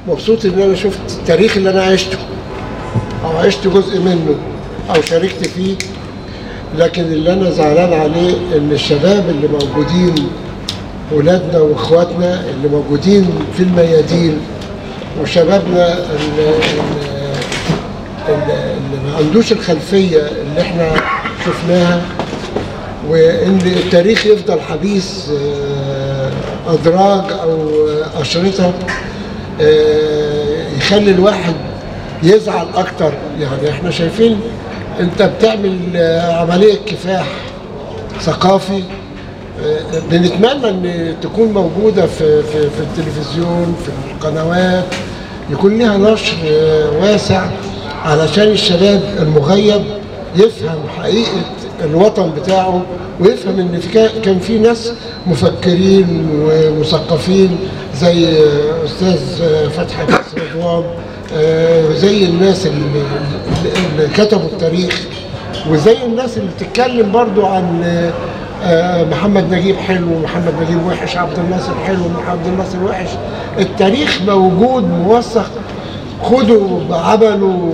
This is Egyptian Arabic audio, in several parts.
مبسوط ان انا شفت التاريخ اللي انا عشته او عشت جزء منه او شاركت فيه لكن اللي انا زعلان عليه ان الشباب اللي موجودين ولادنا واخواتنا اللي موجودين في الميادين وشبابنا اللي, اللي, اللي ما عندوش الخلفيه اللي احنا شفناها وان التاريخ يفضل حديث آه، ادراج او اشرطه آه، يخلي الواحد يزعل اكتر يعني احنا شايفين انت بتعمل آه، عمليه كفاح ثقافي آه، بنتمنى ان تكون موجوده في في في التلفزيون في القنوات يكون لها نشر آه، واسع علشان الشباب المغيب يفهم حقيقه الوطن بتاعه ويفهم ان في كا- كان في ناس مفكرين ومثقفين زي آه، استاذ آه، فتحي نصر رضوان آه، زي الناس اللي, اللي كتبوا التاريخ وزي الناس اللي بتتكلم برضو عن آه، آه، محمد نجيب حلو ومحمد نجيب وحش عبد الناصر حلو وعبد الناصر وحش التاريخ موجود موثق خده بعمله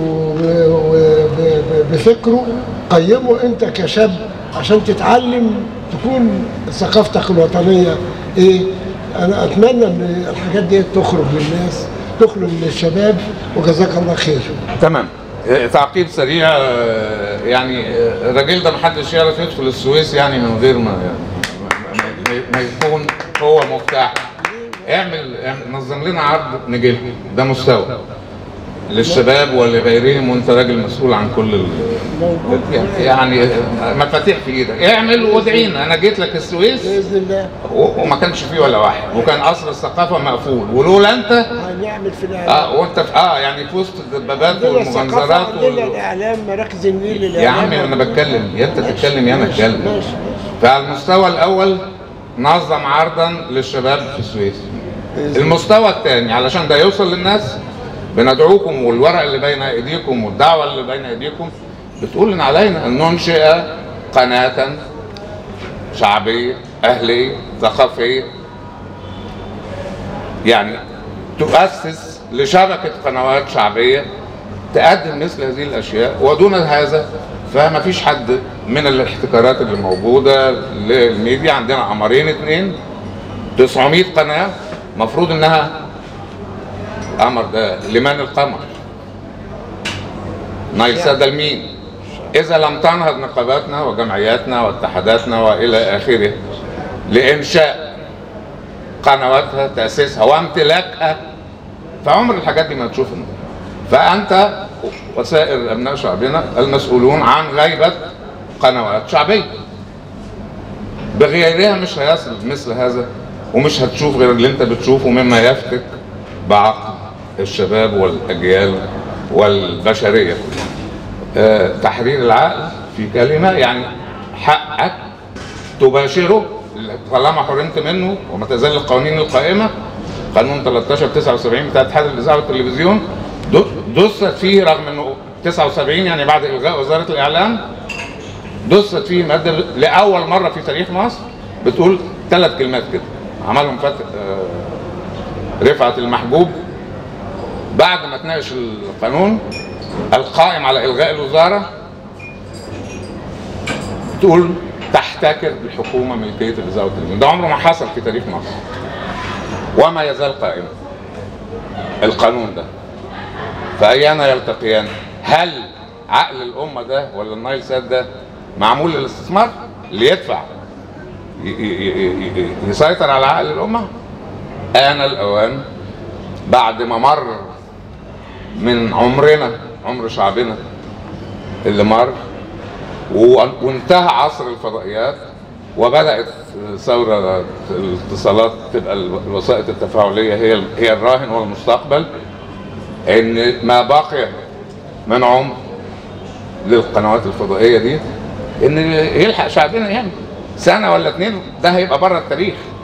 وبفكره قيمه انت كشاب عشان تتعلم تكون ثقافتك الوطنيه ايه انا اتمنى ان الحاجات دي تخرج للناس تخرج للشباب وجزاك الله خير تمام آه، تعقيب سريع آه، يعني آه، الراجل ده محدش يعرف يدخل السويس يعني من غير ما ما- ما- ما يكون هو مفتاح اعمل اعمل- نظم لنا عرض نجيب ده مستوى للشباب ولغيرهم وانت راجل مسؤول عن كل ال... يعني مفاتيح في ايدك اعمل وادعينا انا جيت لك السويس باذن الله و- وما كانش فيه ولا واحد وكان قصر الثقافه مقفول ولولا انت هنعمل في الاعلام اه وانت في اه يعني في وسط الدبابات عندنا الثقافه والمنظرات عندنا وال... الاعلام مراكز النيل يا الاعلام عمي انا بتكلم يا انت تتكلم يا انا ماشي، اتكلم ماشي ماشي فعلى المستوى الاول نظم عرضا للشباب في السويس المستوى الثاني علشان ده يوصل للناس بندعوكم والورق اللي بين ايديكم والدعوه اللي بين ايديكم بتقول ان علينا ان ننشئ قناه شعبيه اهليه ثقافيه يعني تؤسس لشبكه قنوات شعبيه تقدم مثل هذه الاشياء ودون هذا فما فيش حد من الاحتكارات اللي موجوده للميديا عندنا قمرين اتنين 900 قناه مفروض انها قمر ده لمن القمر نايل ساده لمين اذا لم تنهض نقاباتنا وجمعياتنا واتحاداتنا والى اخره لانشاء قنواتها تاسيسها وامتلاكها فعمر الحاجات دي ما تشوف النور فانت وسائر ابناء شعبنا المسؤولون عن غيبه قنوات شعبيه بغيرها مش هيصل مثل هذا ومش هتشوف غير اللي انت بتشوفه مما يفتك بعقل الشباب والاجيال والبشريه كلها. آه، تحرير العقل في كلمه يعني حقك تباشره طالما حرمت منه وما تزال القوانين القائمه قانون 13 79 بتاع اتحاد الاذاعه والتلفزيون د- دست فيه رغم انه 79 يعني بعد الغاء وزاره الاعلام دست فيه ماده لاول مره في تاريخ مصر بتقول ثلاث كلمات كده عملهم فتح آه، رفعت المحجوب بعد ما تناقش القانون القائم على الغاء الوزاره تقول تحتكر الحكومه ملكيه الاذاعه والتلفزيون ده عمره ما حصل في تاريخ مصر وما يزال قائما القانون ده فأيان يلتقيان هل عقل الأمة ده ولا النايل سات ده معمول للاستثمار اللي يدفع ي- ي- ي- ي- يسيطر على عقل الأمة آن الأوان بعد ما مر من عمرنا عمر شعبنا اللي مر و- وانتهى عصر الفضائيات وبدات ثوره الاتصالات تبقى الوسائط التفاعليه هي هي الراهن والمستقبل ان ما بقي من عمر للقنوات الفضائيه دي ان يلحق شعبنا يعني سنه ولا اتنين ده هيبقى بره التاريخ